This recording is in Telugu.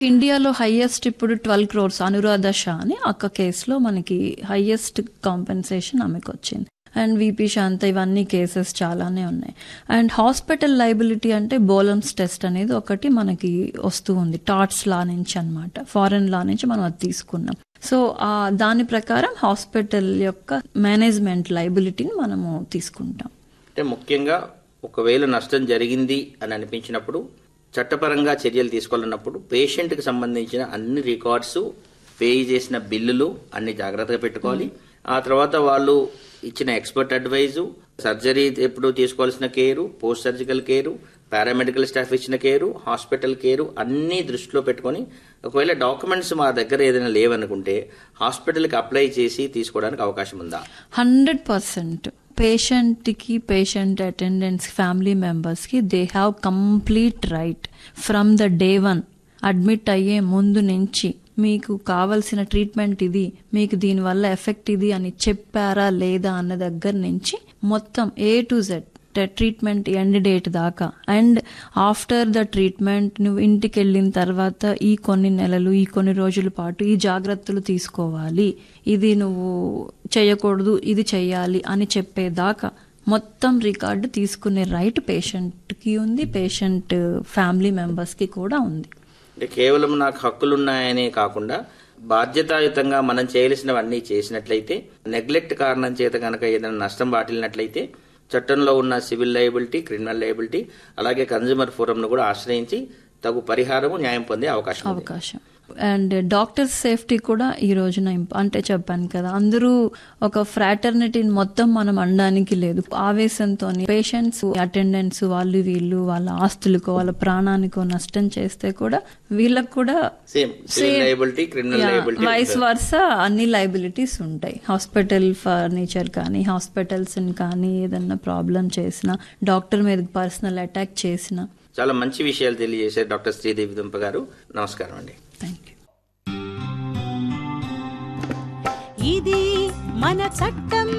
ఇండియాలో హైయెస్ట్ ఇప్పుడు ట్వెల్వ్ క్రోర్స్ అనురాధ షా అని ఒక్క కేసులో మనకి హైయెస్ట్ కాంపెన్సేషన్ ఆమెకు వచ్చింది అండ్ విపి శాంత ఇవన్నీ కేసెస్ చాలానే ఉన్నాయి అండ్ హాస్పిటల్ లైబిలిటీ అంటే బోలమ్స్ టెస్ట్ అనేది ఒకటి మనకి వస్తూ ఉంది టాట్స్ లా నుంచి అన్నమాట ఫారెన్ లా నుంచి మనం అది తీసుకున్నాం సో ఆ దాని ప్రకారం హాస్పిటల్ యొక్క మేనేజ్మెంట్ లైబిలిటీని మనము తీసుకుంటాం అంటే ముఖ్యంగా ఒకవేళ నష్టం జరిగింది అని అనిపించినప్పుడు చట్టపరంగా చర్యలు తీసుకోవాలన్నప్పుడు పేషెంట్కి సంబంధించిన అన్ని రికార్డ్స్ పే చేసిన బిల్లులు అన్ని జాగ్రత్తగా పెట్టుకోవాలి ఆ తర్వాత వాళ్ళు ఇచ్చిన ఎక్స్పర్ట్ అడ్వైజు సర్జరీ ఎప్పుడు తీసుకోవాల్సిన care post surgical care paramedical staff ఇచ్చిన కేరు హాస్పిటల్ కేరు అన్నీ దృష్టిలో పెట్టుకొని ఒకవేళ డాక్యుమెంట్స్ మా దగ్గర ఏదైనా లేవనుకుంటే హాస్పిటల్కి అప్లై చేసి తీసుకోవడానికి అవకాశం ఉందా హండ్రెడ్ పర్సెంట్ పేషెంట్కి పేషెంట్ అటెండెంట్స్ ఫ్యామిలీ మెంబర్స్కి they have complete right from the day one admit అయ్యే ముందు నుంచి మీకు కావలసిన ట్రీట్మెంట్ ఇది మీకు దీనివల్ల ఎఫెక్ట్ ఇది అని చెప్పారా లేదా అన్న దగ్గర నుంచి మొత్తం A to Z treatment end date దాకా అండ్ ఆఫ్టర్ ద ట్రీట్మెంట్ నువ్వు ఇంటికి వెళ్ళిన తర్వాత ఈ కొన్ని నెలలు ఈ కొన్ని రోజుల పాటు ఈ జాగ్రత్తలు తీసుకోవాలి ఇది నువ్వు చేయకూడదు ఇది చెయ్యాలి అని చెప్పేదాకా మొత్తం రికార్డు తీసుకునే రైట్ పేషెంట్కి ఉంది పేషెంట్ ఫ్యామిలీ మెంబర్స్కి కూడా ఉంది అంటే కేవలం నాకు హక్కులున్నాయనే కాకుండా బాధ్యతాయుతంగా మనం చేయవలసినవన్నీ చేసినట్లయితే నెగ్లెక్ట్ కారణం చేత కనుక ఏదైనా నష్టం వాటిల్లినట్లయితే చట్టంలో ఉన్న సివిల్ లయబిలిటీ క్రిమినల్ లయబిలిటీ అలాగే కన్జ్యూమర్ ఫోరంను కూడా ఆశ్రయించి తగు పరిహారము న్యాయం పొందే అవకాశం ఉంది అవకాశం అండ్ డాక్టర్స్ సేఫ్టీ కూడా ఈ రోజున ఇంప- అంటే చెప్పాను కదా అందరూ ఒక ఫ్రాటర్నిటీని మొత్తం మనం అనడానికి లేదు ఆవేశంతో పేషెంట్స్ అటెండెంట్స్ వాళ్ళు వీళ్ళు వాళ్ళ ఆస్తులకో వాళ్ళ ప్రాణానికో నష్టం చేస్తే కూడా వీళ్ళకు కూడా same civil liability criminal liability vice versa అన్ని లైబిలిటీస్ ఉంటాయి హాస్పిటల్ ఫర్నిచర్ కానీ హాస్పిటల్స్ కానీ ఏదన్నా ప్రాబ్లం చేసినా డాక్టర్ మీద పర్సనల్ అటాక్ చేసినా చాలా మంచి విషయాలు తెలియజేశారు డాక్టర్ శ్రీదేవి దుంప గారు నమస్కారం అండి థ్యాంక్ యూ ఇది మన చట్టం